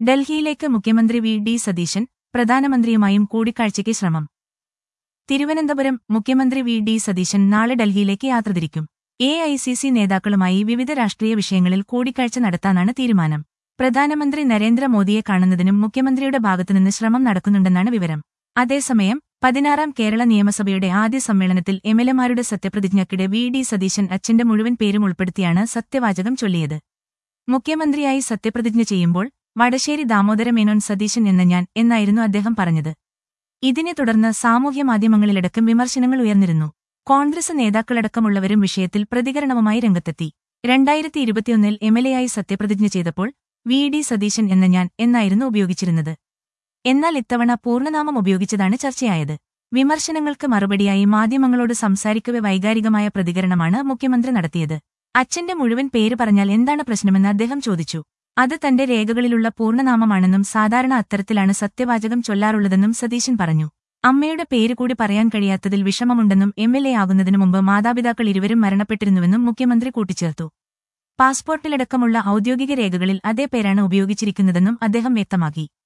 ഡൽഹിയിലേക്ക് മുഖ്യമന്ത്രി V D Satheesan പ്രധാനമന്ത്രിയുമായും കൂടിക്കാഴ്ചയ്ക്ക് ശ്രമം തിരുവനന്തപുരം മുഖ്യമന്ത്രി വി ഡി സതീശൻ നാളെ ഡൽഹിയിലേക്ക് യാത്ര തിരിക്കും എ ഐ സി സി നേതാക്കളുമായി വിവിധ രാഷ്ട്രീയ വിഷയങ്ങളിൽ കൂടിക്കാഴ്ച നടത്താനാണ് തീരുമാനം പ്രധാനമന്ത്രി നരേന്ദ്രമോദിയെ കാണുന്നതിനും മുഖ്യമന്ത്രിയുടെ ഭാഗത്തുനിന്ന് ശ്രമം നടക്കുന്നുണ്ടെന്നാണ് വിവരം അതേസമയം പതിനാറാം കേരള നിയമസഭയുടെ ആദ്യ സമ്മേളനത്തിൽ എംഎൽഎമാരുടെ സത്യപ്രതിജ്ഞയ്ക്കിടെ വി ഡി സതീശൻ അച്ഛന്റെ മുഴുവൻ പേരും ഉൾപ്പെടുത്തിയാണ് സത്യവാചകം ചൊല്ലിയത് മുഖ്യമന്ത്രിയായി സത്യപ്രതിജ്ഞ ചെയ്യുമ്പോൾ വടശ്ശേരി ദാമോദര മേനോൻ സതീശൻ എന്ന ഞാൻ എന്നായിരുന്നു അദ്ദേഹം പറഞ്ഞത് ഇതിനെ തുടർന്ന് സാമൂഹ്യമാധ്യമങ്ങളിലടക്കം വിമർശനങ്ങൾ ഉയർന്നിരുന്നു കോൺഗ്രസ് നേതാക്കളടക്കമുള്ളവരും വിഷയത്തിൽ പ്രതികരണവുമായി രംഗത്തെത്തി രണ്ടായിരത്തി ഇരുപത്തിയൊന്നിൽ എംഎൽഎയായി സത്യപ്രതിജ്ഞ ചെയ്തപ്പോൾ വി ഡി സതീശൻ എന്ന ഞാൻ എന്നായിരുന്നു ഉപയോഗിച്ചിരുന്നത് എന്നാൽ ഇത്തവണ പൂർണ്ണനാമം ഉപയോഗിച്ചതാണ് ചർച്ചയായത് വിമർശനങ്ങൾക്ക് മറുപടിയായി മാധ്യമങ്ങളോട് സംസാരിക്കവെ വൈകാരികമായ പ്രതികരണമാണ് മുഖ്യമന്ത്രി നടത്തിയത് അച്ഛന്റെ മുഴുവൻ പേര് പറഞ്ഞാൽ എന്താണ് പ്രശ്നമെന്ന് അദ്ദേഹം ചോദിച്ചു അത് തന്റെ രേഖകളിലുള്ള പൂർണ്ണനാമമാണെന്നും സാധാരണ അത്തരത്തിലാണ് സത്യവാചകം ചൊല്ലാറുള്ളതെന്നും സതീശൻ പറഞ്ഞു അമ്മയുടെ പേര് കൂടി പറയാൻ കഴിയാത്തതിൽ വിഷമമുണ്ടെന്നും എം എൽ എ ആകുന്നതിനു മുമ്പ് മാതാപിതാക്കൾ ഇരുവരും മരണപ്പെട്ടിരുന്നുവെന്നും മുഖ്യമന്ത്രി കൂട്ടിച്ചേർത്തു പാസ്പോർട്ടിലടക്കമുള്ള ഔദ്യോഗിക രേഖകളിൽ അതേ പേരാണ് ഉപയോഗിച്ചിരിക്കുന്നതെന്നും അദ്ദേഹം വ്യക്തമാക്കി